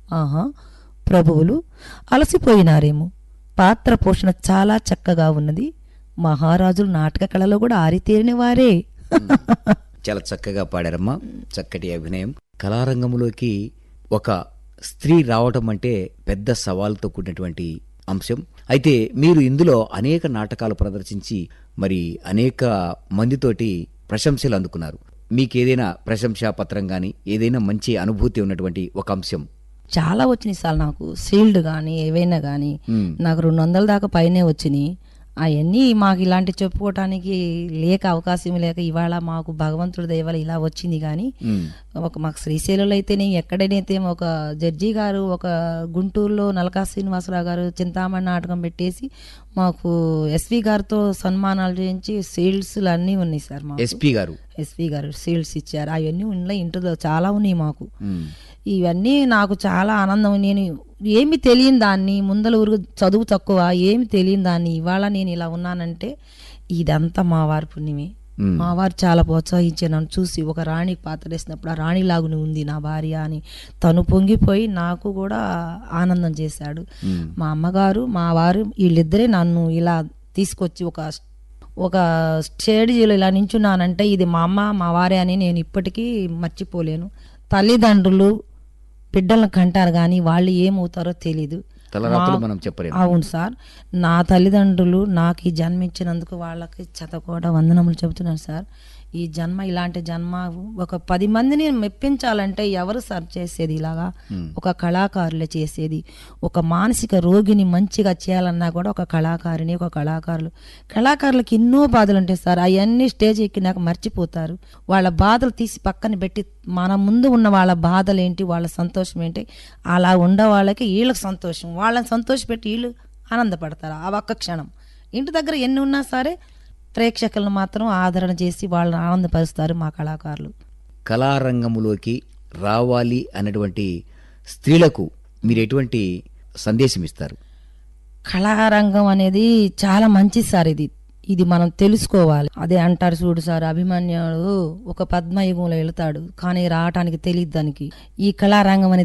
ఆహా ప్రభువులు అలసిపోయినారేమో పాత్ర పోషణ చాలా చక్కగా ఉన్నది మహారాజులు నాటక కళలో కూడా ఆరితేరిన వారే చాలా చక్కగా పాడారమ్మా చక్కటి అభినయం కళారంగంలోకి ఒక స్త్రీ రావటం అంటే పెద్ద సవాలుతో కూడినటువంటి అంశం అయితే మీరు ఇందులో అనేక నాటకాలు ప్రదర్శించి మరి అనేక మందితోటి ప్రశంసలు అందుకున్నారు మీకు ఏదైనా ప్రశంసా పత్రం కానీ ఏదైనా మంచి అనుభూతి ఉన్నటువంటి ఒక అంశం చాలా వచ్చినాయి సార్ నాకు సీల్డ్ కానీ ఏవైనా కానీ మ్మ్. నాకు రెండు వందల దాకా పైనే వచ్చినాయి అవన్నీ మాకు ఇలాంటి చెప్పుకోవటానికి లేక అవకాశం లేక ఇవాళ మాకు భగవంతుడి దయవల్ల ఇలా వచ్చింది కానీ మ్మ్. ఒక మాకు శ్రీశైలంలో అయితేనే ఎక్కడైతే ఒక జడ్జి గారు ఒక గుంటూరులో నలకా శ్రీనివాసరావు గారు చింతామణి నాటకం పెట్టేసి మాకు ఎస్వి గారితో సన్మానాలు చేయించి సీల్డ్స్లు అన్నీ ఉన్నాయి సార్ మాకు ఎస్పీ గారు ఎస్వి గారు సీల్డ్స్ ఇచ్చారు అవన్నీ ఉన్నాయి ఇంట్లో చాలా ఉన్నాయి మాకు మ్మ్. ఇవన్నీ నాకు చాలా ఆనందం నేను ఏమి తెలియని దాన్ని ముందల ఊరు చదువు తక్కువ ఏమి తెలియని దాన్ని ఇవాళ నేను ఇలా ఉన్నానంటే ఇదంతా మా వారి పుణ్యమే మ్మ్. మా వారు చాలా ప్రోత్సహించి నన్ను చూసి ఒక రాణికి పాత్ర వేసినప్పుడు ఆ రాణిలాగుని ఉంది నా భార్య అని తను పొంగిపోయి నాకు కూడా ఆనందం చేశాడు మ్మ్. మా అమ్మగారు మా వారు వీళ్ళిద్దరే నన్ను ఇలా తీసుకొచ్చి ఒక ఒక స్టేడియోలో ఇలా నించున్నానంటే ఇది మా అమ్మ మా వారే అని నేను ఇప్పటికీ మర్చిపోలేను తల్లిదండ్రులు బిడ్డలను కంటారు కానీ వాళ్ళు ఏమవుతారో తెలీదు తలరాత్రులు మా- మనం చెప్పలేము అవును సార్ నా తల్లిదండ్రులు నాకు ఈ జన్మ ఇచ్చినందుకు వాళ్ళకి చతకోట వందనములు చెబుతున్నాను సార్ ఈ జన్మ ఇలాంటి జన్మ ఒక పది మందిని మెప్పించాలంటే ఎవరు సార్ చేసేది ఇలాగా ఒక కళాకారులే చేసేది ఒక మానసిక రోగిని మంచిగా చేయాలన్నా కూడా ఒక కళాకారిని ఒక కళాకారులు కళాకారులకు ఎన్నో బాధలు ఉంటాయి సార్ అవన్నీ స్టేజ్ ఎక్కినాక మర్చిపోతారు వాళ్ళ బాధలు తీసి పక్కన పెట్టి మన ముందు ఉన్న వాళ్ళ బాధలు ఏంటి వాళ్ళ సంతోషం ఏంటి అలా ఉండే వాళ్ళకి వీళ్ళకి సంతోషం వాళ్ళని సంతోషపెట్టి వీళ్ళు ఆనందపడతారు ఆ ఒక్క క్షణం ఇంటి దగ్గర ఎన్ని ఉన్నా సరే ప్రేక్షకులను మాత్రం ఆదరణ చేసి వాళ్ళని ఆనందపరుస్తారు మా కళాకారులు కళారంగంలోకి రావాలి అన్నటువంటి స్త్రీలకు మీరు ఎటువంటి సందేశం ఇస్తారు కళారంగం అనేది చాలా మంచి సార్ ఇది ఇది మనం తెలుసుకోవాలి అదే అంటారు చూడు సార్ అభిమన్యుడు ఒక పద్మయుగంలో వెళ్తాడు కానీ రావటానికి తెలియదు దానికి ఈ కళారంగం అనేది